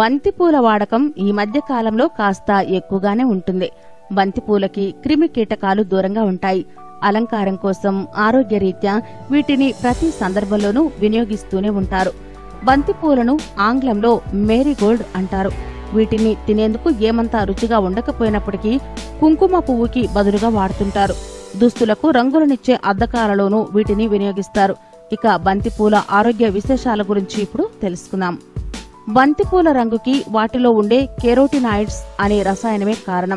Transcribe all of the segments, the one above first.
బంతిపూల వాడకం ఈ మధ్య కాలంలో కాస్త ఎక్కువగానే ఉంటుంది బంతిపూలకి క్రిమి కీటకాలు దూరంగా ఉంటాయి అలంకారం కోసం ఆరోగ్యరీత్యా వీటిని ప్రతి సందర్భంలోనూ వినియోగిస్తూనే ఉంటారు బంతిపూలను ఆంగ్లంలో మేరీగోల్డ్ అంటారు వీటిని తినేందుకు ఏమంత రుచిగా ఉండకపోయినప్పటికీ కుంకుమ పువ్వుకి బదులుగా వాడుతుంటారు దుస్తులకు రంగులనిచ్చే అద్దకాలలోనూ వీటిని వినియోగిస్తారు ఇక బంతిపూల ఆరోగ్య విశేషాల గురించి ఇప్పుడు తెలుసుకుందాం బంతిపూల రంగుకి వాటిలో ఉండే కెరోటినాయిడ్స్ అనే రసాయనమే కారణం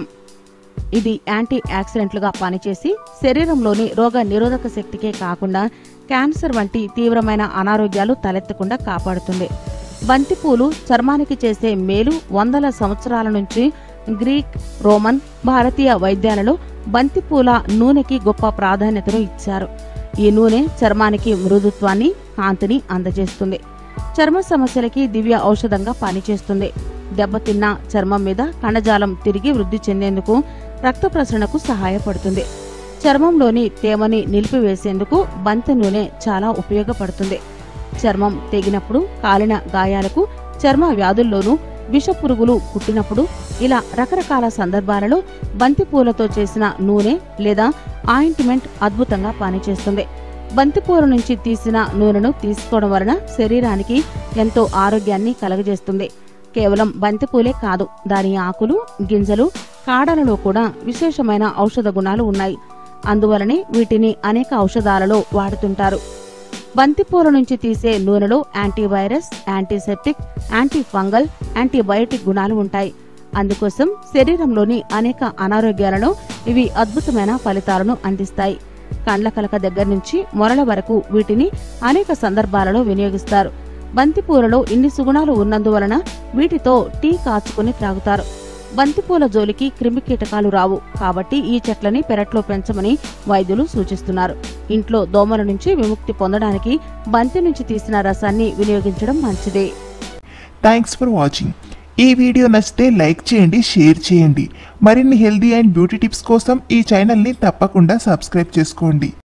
ఇది యాంటీ ఆక్సిడెంట్లుగా పనిచేసి శరీరంలోని రోగ నిరోధక శక్తికే కాకుండా క్యాన్సర్ వంటి తీవ్రమైన అనారోగ్యాలు తలెత్తకుండా కాపాడుతుంది బంతిపూలు చర్మానికి చేసే మేలు వందల సంవత్సరాల నుంచి గ్రీక్ రోమన్ భారతీయ వైద్యాలలో బంతిపూల నూనెకి గొప్ప ప్రాధాన్యతను ఇచ్చారు ఈ నూనె చర్మానికి మృదుత్వాన్ని కాంతిని అందజేస్తుంది చర్మ సమస్యలకి దివ్య ఔషధంగా పనిచేస్తుంది దెబ్బతిన్న చర్మం మీద కణజాలం తిరిగి వృద్ధి చెందేందుకు రక్త ప్రసరణకు సహాయపడుతుంది చర్మంలోని తేమని నిలిపివేసేందుకు బంతి నూనె చాలా ఉపయోగపడుతుంది చర్మం తెగినప్పుడు కాలిన గాయాలకు చర్మ వ్యాధుల్లోనూ విషపురుగులు కుట్టినప్పుడు ఇలా రకరకాల సందర్భాలలో బంతిపూలతో చేసిన నూనె లేదా ఆయింట్మెంట్ అద్భుతంగా పనిచేస్తుంది బంతిపూల నుంచి తీసిన నూనెను తీసుకోవడం వలన శరీరానికి ఎంతో ఆరోగ్యాన్ని కలుగజేస్తుంది కేవలం బంతిపూలే కాదు దాని ఆకులు గింజలు కాడలలో కూడా విశేషమైన ఔషధ గుణాలు ఉన్నాయి అందువలనే వీటిని అనేక ఔషధాలలో వాడుతుంటారు బంతిపూల నుంచి తీసే నూనెలో antivirus antiseptic anti fungal antibiotic గుణాలు ఉంటాయి అందుకోసం శరీరంలోని అనేక అనారోగ్యాలలో ఇవి అద్భుతమైన ఫలితాలను అందిస్తాయి కండ్ల కలక దగ్గర నుంచి మొరల వరకు వీటిని అనేక సందర్భాలలో వినియోగిస్తారు బంతిపూలలో ఇన్ని సుగుణాలు ఉన్నందువలన వీటితో టీ కాచుకుని త్రాగుతారు బంతిపూల జోలికి క్రిమి కీటకాలు రావు కాబట్టి ఈ చెట్లని పెరట్లో పెంచమని వైద్యులు సూచిస్తున్నారు ఇంట్లో దోమల నుంచి విముక్తి పొందడానికి బంతి నుంచి తీసిన రసాన్ని వినియోగించడం మంచిదే థ్యాంక్స్ ఫర్ వాచింగ్ ఈ వీడియో నచ్చితే లైక్ చేయండి షేర్ చేయండి మరిన్ని హెల్దీ అండ్ బ్యూటీ టిప్స్ కోసం ఈ ఛానల్ని తప్పకుండా సబ్స్క్రైబ్ చేసుకోండి